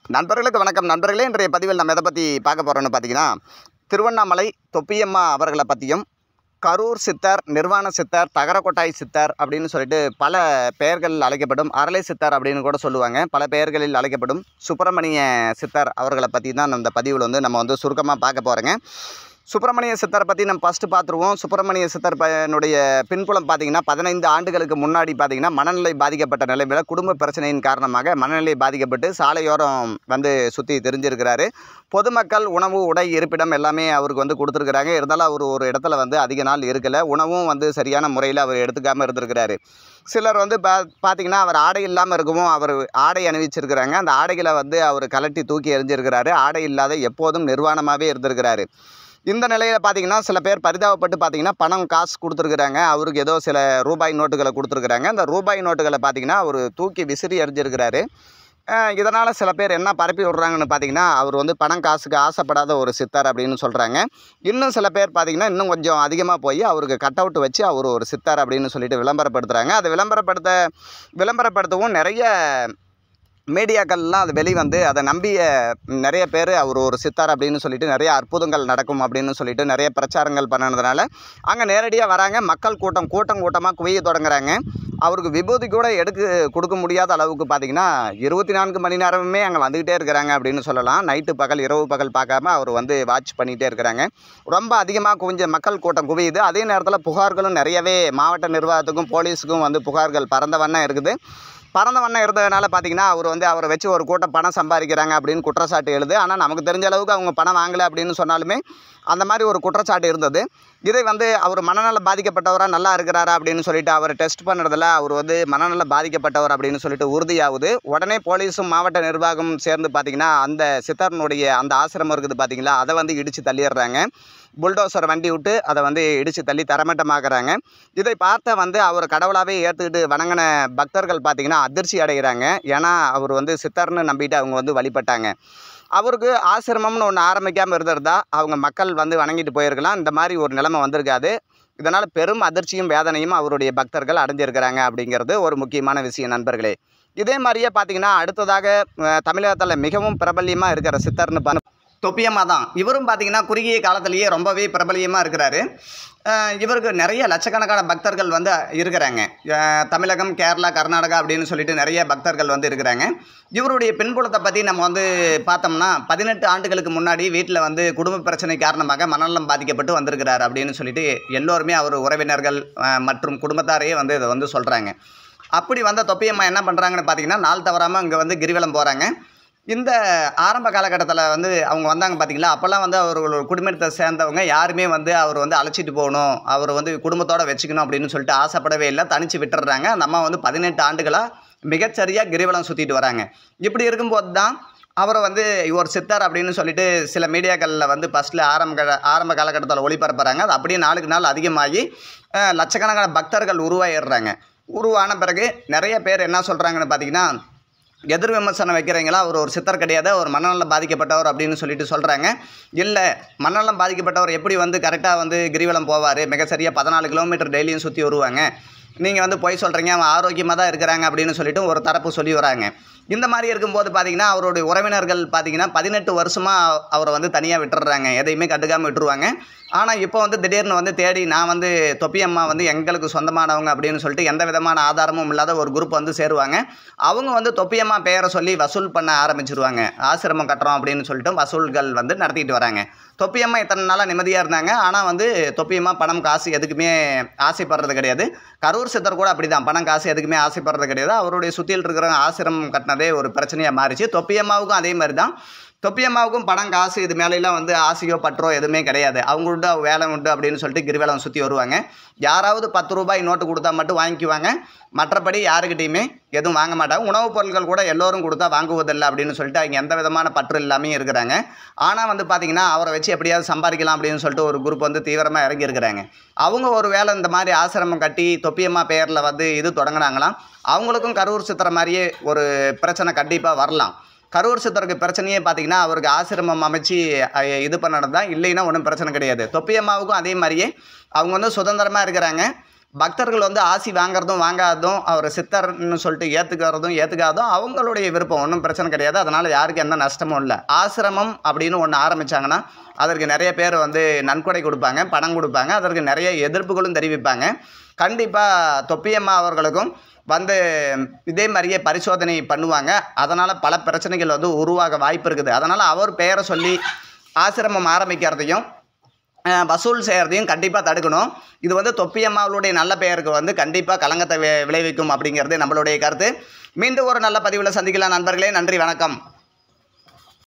நண்பர்களுக்கு வணக்கம் நண்பர்களே இன்றைய பதிவில் நம்ம எதை பற்றி பார்க்க போகிறோம்னு பார்த்தீங்கன்னா திருவண்ணாமலை தொப்பியம்மா அவர்களை பற்றியும் கரூர் சித்தர் நிர்வாண சித்தர் தகரக்கொட்டாய் சித்தர் அப்படின்னு சொல்லிட்டு பல பெயர்கள் அழைக்கப்படும் அரளை சித்தர் அப்படின்னு கூட சொல்லுவாங்க பல பெயர்களில் அழைக்கப்படும் சுப்பிரமணிய சித்தர் அவர்களை பற்றி தான் இந்த பதிவில் வந்து நம்ம வந்து சுருக்கமாக பார்க்க போகிறோங்க சுப்பிரமணிய சித்தரை பற்றி நம்ம ஃபஸ்ட்டு பார்த்துருவோம் சுப்பிரமணிய சித்தர் பையனுடைய பின்புலம் பார்த்தீங்கன்னா பதினைந்து ஆண்டுகளுக்கு முன்னாடி பார்த்தீங்கன்னா மனநிலை பாதிக்கப்பட்ட நிலைமையில் குடும்ப பிரச்சனையின் காரணமாக மனநிலை பாதிக்கப்பட்டு சாலையோரம் வந்து சுற்றி தெரிஞ்சிருக்கிறாரு பொதுமக்கள் உணவு உடை இருப்பிடம் எல்லாமே அவருக்கு வந்து கொடுத்துருக்குறாங்க இருந்தாலும் அவர் ஒரு இடத்துல வந்து அதிக நாள் இருக்கலை உணவும் வந்து சரியான முறையில் அவர் எடுத்துக்காமல் இருந்திருக்கிறாரு சிலர் வந்து பா பார்த்தீங்கன்னா அவர் ஆடை இல்லாமல் இருக்கவும் அவர் ஆடை அணிவிச்சிருக்கிறாங்க அந்த ஆடைகளை வந்து அவர் கலட்டி தூக்கி எறிஞ்சிருக்கிறாரு ஆடை இல்லாத எப்போதும் நிர்வாணமாகவே இருந்திருக்கிறாரு இந்த நிலையில் பார்த்தீங்கன்னா சில பேர் பரிதாபப்பட்டு பார்த்தீங்கன்னா பணம் காசு கொடுத்துருக்குறாங்க அவருக்கு ஏதோ சில ரூபாய் நோட்டுகளை கொடுத்துருக்குறாங்க அந்த ரூபாய் நோட்டுகளை பார்த்தீங்கன்னா அவர் தூக்கி விசிறி எறிஞ்சிருக்கிறாரு இதனால் சில பேர் என்ன பரப்பி விடுறாங்கன்னு பார்த்தீங்கன்னா அவர் வந்து பணம் காசுக்கு ஆசைப்படாத ஒரு சித்தர் அப்படின்னு சொல்கிறாங்க இன்னும் சில பேர் பார்த்தீங்கன்னா இன்னும் கொஞ்சம் அதிகமாக போய் அவருக்கு கட் அவுட் வச்சு அவர் ஒரு சித்தர் அப்படின்னு சொல்லிட்டு விளம்பரப்படுத்துகிறாங்க அதை விளம்பரப்படுத்த விளம்பரப்படுத்தவும் நிறைய மீடியாக்கள்லாம் அது வெளிவந்து அதை நம்பிய நிறைய பேர் அவர் ஒரு சித்தார் அப்படின்னு சொல்லிட்டு நிறைய அற்புதங்கள் நடக்கும் அப்படின்னு சொல்லிட்டு நிறைய பிரச்சாரங்கள் பண்ணனதுனால அங்கே நேரடியாக வராங்க மக்கள் கூட்டம் கூட்டம் கூட்டமாக குவிய தொடங்குறாங்க அவருக்கு விபூதி கூட எடுக்க கொடுக்க முடியாத அளவுக்கு பார்த்தீங்கன்னா இருபத்தி நான்கு மணி நேரமுமே அங்கே வந்துக்கிட்டே இருக்கிறாங்க அப்படின்னு சொல்லலாம் நைட்டு பகல் இரவு பகல் பார்க்காம அவர் வந்து வாட்ச் பண்ணிகிட்டே இருக்கிறாங்க ரொம்ப அதிகமாக குவிஞ்ச மக்கள் கூட்டம் குவியுது அதே நேரத்தில் புகார்களும் நிறையவே மாவட்ட நிர்வாகத்துக்கும் போலீஸுக்கும் வந்து புகார்கள் பறந்த வண்ணம் இருக்குது பறந்த வண்ணம் இருந்ததுனால பார்த்தீங்கன்னா அவர் வந்து அவரை வச்சு ஒரு கூட்டம் பணம் சம்பாதிக்கிறாங்க அப்படின்னு குற்றச்சாட்டு எழுது ஆனால் நமக்கு தெரிஞ்ச அளவுக்கு அவங்க பணம் வாங்கலை அப்படின்னு சொன்னாலுமே அந்த மாதிரி ஒரு குற்றச்சாட்டு இருந்தது இதை வந்து அவர் மனநல பாதிக்கப்பட்டவராக நல்லா இருக்கிறாரா அப்படின்னு சொல்லிட்டு அவர் டெஸ்ட் பண்ணுறதுல அவர் வந்து மனநல பாதிக்கப்பட்டவர் அப்படின்னு சொல்லிட்டு உறுதியாகுது உடனே போலீஸும் மாவட்ட நிர்வாகமும் சேர்ந்து பார்த்தீங்கன்னா அந்த சித்தர்னுடைய அந்த ஆசிரமம் இருக்குது பார்த்தீங்களா அதை வந்து இடித்து தள்ளிடுறாங்க புல்டோசர் வண்டி விட்டு அதை வந்து இடித்து தள்ளி தரமட்டமாக்குறாங்க இதை பார்த்த வந்து அவர் கடவுளாகவே ஏற்றுக்கிட்டு வணங்கின பக்தர்கள் பார்த்திங்கன்னா அதிர்ச்சி அடைகிறாங்க ஏன்னா அவர் வந்து சித்தர்னு நம்பிட்டு அவங்க வந்து வழிபட்டாங்க அவருக்கு ஆசிரமம்னு ஒன்று ஆரம்பிக்காமல் இருந்திருந்தா அவங்க மக்கள் வந்து வணங்கிட்டு போயிருக்கலாம் இந்த மாதிரி ஒரு நிலைமை வந்திருக்காது இதனால் பெரும் அதிர்ச்சியும் வேதனையும் அவருடைய பக்தர்கள் அடைஞ்சிருக்கிறாங்க அப்படிங்கிறது ஒரு முக்கியமான விஷயம் நண்பர்களே இதே மாதிரியே பார்த்தீங்கன்னா அடுத்ததாக தமிழகத்தில் மிகவும் பிரபல்யமாக இருக்கிற சித்தர்னு பா தொப்பியம்மா தான் இவரும் பார்த்தீங்கன்னா குறுகிய காலத்திலேயே ரொம்பவே பிரபலியமாக இருக்கிறாரு இவருக்கு நிறைய லட்சக்கணக்கான பக்தர்கள் வந்து இருக்கிறாங்க தமிழகம் கேரளா கர்நாடகா அப்படின்னு சொல்லிட்டு நிறைய பக்தர்கள் வந்து இருக்கிறாங்க இவருடைய பின்புலத்தை பற்றி நம்ம வந்து பார்த்தோம்னா பதினெட்டு ஆண்டுகளுக்கு முன்னாடி வீட்டில் வந்து குடும்ப பிரச்சனை காரணமாக மனநலம் பாதிக்கப்பட்டு வந்திருக்கிறார் அப்படின்னு சொல்லிட்டு எல்லோருமே அவர் உறவினர்கள் மற்றும் குடும்பத்தாரையே வந்து இதை வந்து சொல்கிறாங்க அப்படி வந்த தொப்பியம்மா என்ன பண்ணுறாங்கன்னு பார்த்தீங்கன்னா நாள் தவறாமல் இங்கே வந்து கிரிவலம் போகிறாங்க இந்த ஆரம்ப காலகட்டத்தில் வந்து அவங்க வந்தாங்க பார்த்தீங்களா அப்போல்லாம் வந்து அவர்களோட குடும்பத்தை சேர்ந்தவங்க யாருமே வந்து அவர் வந்து அழைச்சிட்டு போகணும் அவர் வந்து குடும்பத்தோடு வச்சுக்கணும் அப்படின்னு சொல்லிட்டு ஆசைப்படவே இல்லை தனித்து விட்டுறாங்க அந்த அம்மா வந்து பதினெட்டு ஆண்டுகளாக மிகச்சரியாக கிரிவலம் சுற்றிட்டு வராங்க இப்படி இருக்கும்போது தான் அவரை வந்து ஒரு சித்தர் அப்படின்னு சொல்லிட்டு சில மீடியாக்களில் வந்து ஃபஸ்ட்டில் ஆரம்ப ஆரம்ப காலகட்டத்தில் ஒளிபரப்புறாங்க அது அப்படியே நாளுக்கு நாள் அதிகமாகி லட்சக்கணக்கான பக்தர்கள் உருவாயிடுறாங்க உருவான பிறகு நிறைய பேர் என்ன சொல்கிறாங்கன்னு பார்த்தீங்கன்னா எதிர் விமர்சனம் வைக்கிறீங்களா அவர் ஒரு சித்தர் கிடையாது ஒரு மனநலம் பாதிக்கப்பட்டவர் அப்படின்னு சொல்லிட்டு சொல்கிறாங்க இல்லை மனநலம் பாதிக்கப்பட்டவர் எப்படி வந்து கரெக்டாக வந்து கிரிவலம் போவார் மிக சரியாக பதினாலு கிலோமீட்டர் டெய்லியும் சுற்றி வருவாங்க நீங்கள் வந்து பொய் சொல்கிறீங்க அவன் ஆரோக்கியமாக தான் இருக்கிறாங்க அப்படின்னு சொல்லிட்டு ஒரு தரப்பு சொல்லி வராங்க இந்த மாதிரி இருக்கும்போது பார்த்தீங்கன்னா அவருடைய உறவினர்கள் பார்த்தீங்கன்னா பதினெட்டு வருஷமாக அவரை வந்து தனியாக விட்டுறாங்க எதையுமே கண்டுக்காமல் விட்டுருவாங்க ஆனால் இப்போ வந்து திடீர்னு வந்து தேடி நான் வந்து தொப்பியம்மா வந்து எங்களுக்கு சொந்தமானவங்க அப்படின்னு சொல்லிட்டு எந்த விதமான ஆதாரமும் இல்லாத ஒரு குரூப் வந்து சேருவாங்க அவங்க வந்து தொப்பியம்மா பெயரை சொல்லி வசூல் பண்ண ஆரம்பிச்சிருவாங்க ஆசிரமம் கட்டுறோம் அப்படின்னு சொல்லிட்டு வசூல்கள் வந்து நடத்திட்டு வராங்க தொப்பியம்மா இத்தனை நாளாக நிம்மதியாக இருந்தாங்க ஆனால் வந்து தொப்பியம்மா பணம் காசு எதுக்குமே ஆசைப்படுறது கிடையாது கரூர் சித்தர் கூட அப்படி தான் பணம் காசு எதுக்குமே ஆசைப்படுறது கிடையாது அவருடைய சுற்றியில் இருக்கிற ஆசிரமம் கட்டினதே ஒரு பிரச்சனையாக மாறிச்சு தொப்பியம்மாவுக்கும் அதே மாதிரி தான் தொப்பியம்மாவுக்கும் பணம் காசு இது மேலெல்லாம் வந்து ஆசையோ பற்றோ எதுவுமே கிடையாது அவங்கள்ட்ட வேலை உண்டு அப்படின்னு சொல்லிட்டு கிரிவலம் சுற்றி வருவாங்க யாராவது பத்து ரூபாய் நோட்டு கொடுத்தா மட்டும் வாங்கிக்குவாங்க மற்றபடி யாருக்கிட்டையுமே எதுவும் வாங்க மாட்டாங்க உணவுப் பொருட்கள் கூட எல்லோரும் கொடுத்தா வாங்குவதில்லை அப்படின்னு சொல்லிட்டு அவங்க எந்த விதமான பற்று இல்லாமல் இருக்கிறாங்க ஆனால் வந்து பார்த்திங்கன்னா அவரை வச்சு எப்படியாவது சம்பாதிக்கலாம் அப்படின்னு சொல்லிட்டு ஒரு குரூப் வந்து தீவிரமாக இறங்கி இருக்கிறாங்க அவங்க ஒரு வேளை இந்த மாதிரி ஆசிரமம் கட்டி தொப்பியம்மா பெயரில் வந்து இது தொடங்கினாங்களாம் அவங்களுக்கும் கரூர் சித்திர மாதிரியே ஒரு பிரச்சனை கண்டிப்பாக வரலாம் கரூர் சித்தருக்கு பிரச்சனையே பார்த்தீங்கன்னா அவருக்கு ஆசிரமம் அமைச்சு அஹ், இது பண்ணது தான் இல்லைன்னா ஒன்றும் பிரச்சனை கிடையாது தொப்பியம்மாவுக்கும் அதே மாதிரியே அவங்க வந்து சுதந்திரமாக இருக்கிறாங்க பக்தர்கள் வந்து ஆசி வாங்குறதும் வாங்காததும் அவர் சித்தர்னு சொல்லிட்டு ஏற்றுக்கிறதும் ஏற்றுக்காததும் அவங்களுடைய விருப்பம் ஒன்றும் பிரச்சனை கிடையாது அதனால் யாருக்கும் எந்த நஷ்டமும் இல்லை ஆசிரமம் அப்படின்னு ஒன்று ஆரம்பித்தாங்கன்னா அதற்கு நிறைய பேர் வந்து நன்கொடை கொடுப்பாங்க பணம் கொடுப்பாங்க அதற்கு நிறைய எதிர்ப்புகளும் தெரிவிப்பாங்க கண்டிப்பாக தொப்பியம்மா அவர்களுக்கும் வந்து இதே மாதிரியே பரிசோதனை பண்ணுவாங்க அதனால் பல பிரச்சனைகள் வந்து உருவாக வாய்ப்பு இருக்குது அதனால் அவர் பெயரை சொல்லி ஆசிரமம் ஆரம்பிக்கிறதையும் அஹ், வசூல் செய்கிறதையும் கண்டிப்பாக தடுக்கணும் இது வந்து தொப்பியம்மாவுடைய நல்ல பெயருக்கு வந்து கண்டிப்பாக களங்கத்தை வி- விளைவிக்கும் அப்படிங்கிறது நம்மளுடைய கருத்து மீண்டும் ஒரு நல்ல பதிவில் சந்திக்கலாம் நண்பர்களே நன்றி வணக்கம்